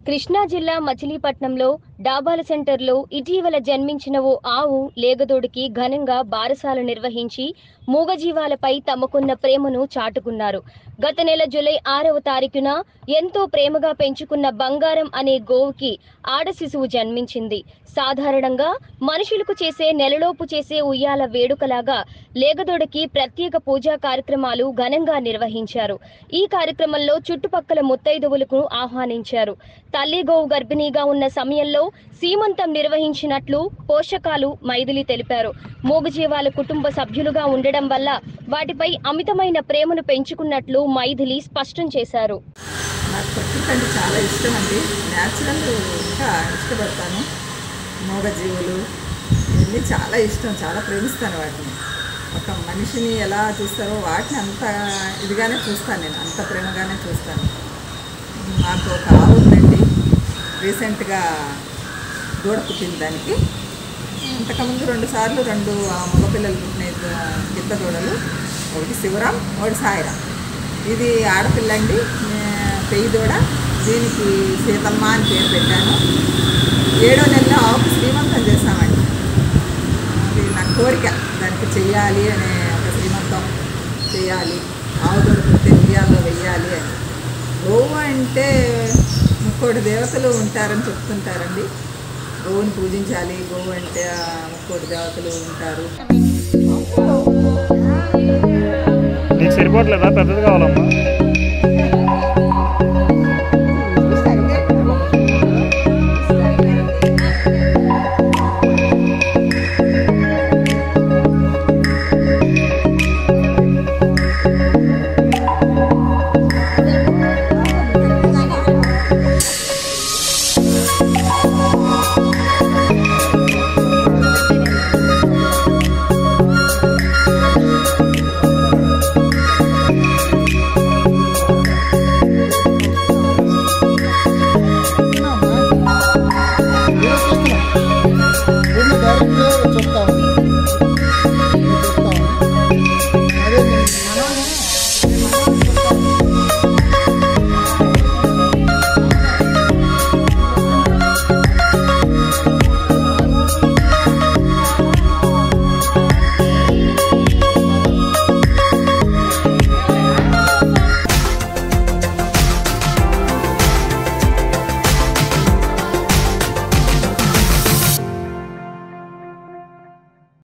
కృష్ణా జిల్లా మచిలీపట్నంలో డాబాల సెంటర్లో ఇటీవల జన్మించిన ఓ ఆవు లేగదోడికి ఘనంగా బారసాల నిర్వహించి మూగజీవాలపై తమకున్న ప్రేమను చాటుకున్నారు గత నెల జూలై ఆరవ తారీఖున ఎంతో ప్రేమగా పెంచుకున్న బంగారం అనే గోవుకి ఆడ శిశువు జన్మించింది సాధారణంగా మనుషులకు చేసే నెలలోపు చేసే ఉయ్యాల వేడుకలాగా లేగదోడకి ప్రత్యేక పూజా కార్యక్రమాలు ఘనంగా నిర్వహించారు ఈ కార్యక్రమంలో చుట్టుపక్కల ముత్తైదువులకు ఆహ్వానించారు తల్లి గోవు గర్భిణీగా ఉన్న సమయంలో సీమంతం నిర్వహించినట్లు పోషకాలు మైథిలి తెలిపారు మూగజీవాల కుటుంబ సభ్యులుగా ఉండడం వల్ల వాటిపై అమితమైన ప్రేమను పెంచుకున్నట్లు మైథిలి స్పష్టం చేశారు నాకు ప్రకృతి అంటే చాలా ఇష్టం అండి న్యాచురల్ ఇంకా ఇష్టపడతాను మూగజీవులు ఇవన్నీ చాలా ఇష్టం చాలా ప్రేమిస్తాను వాటిని ఒక మనిషిని ఎలా చూస్తారో వాటిని అంత ఇదిగానే చూస్తాను నేను అంత ప్రేమగానే చూస్తాను నాకు ఒక ఆవు ఉందండి రీసెంట్గా దూడ పుట్టింది దానికి అంతకుముందు రెండు సార్లు రెండు ఆ, మగపిల్లలు పుట్టినాయి ద- గిత్త దూడలు ఒకటి శివరాం ఒకటి సాయిరాం ఇది ఆడపిల్ల అండి నే- పెయ్యి దూడ దీనికి సీతమ్మ అని పేరు పెట్టాను ఏడో నెలలో ఆవుకు శ్రీమంతం చేశామండి అది నా కోరిక దానికి చెయ్యాలి అనే ఒక శ్రీమంతం చేయాలి ఆవు దూడ పుట్టితే ఉయ్యాల్లో వెయ్యాలి అని గోవు అంటే ముక్కోటి దేవతలు ఉంటారని చెప్తుంటారండి గోవుని పూజించాలి గోవు అంటే ఆ ముక్కోటి దేవతలు ఉంటారు నీకు సరిపోవట్లేదా పెద్దది కావాలమ్మా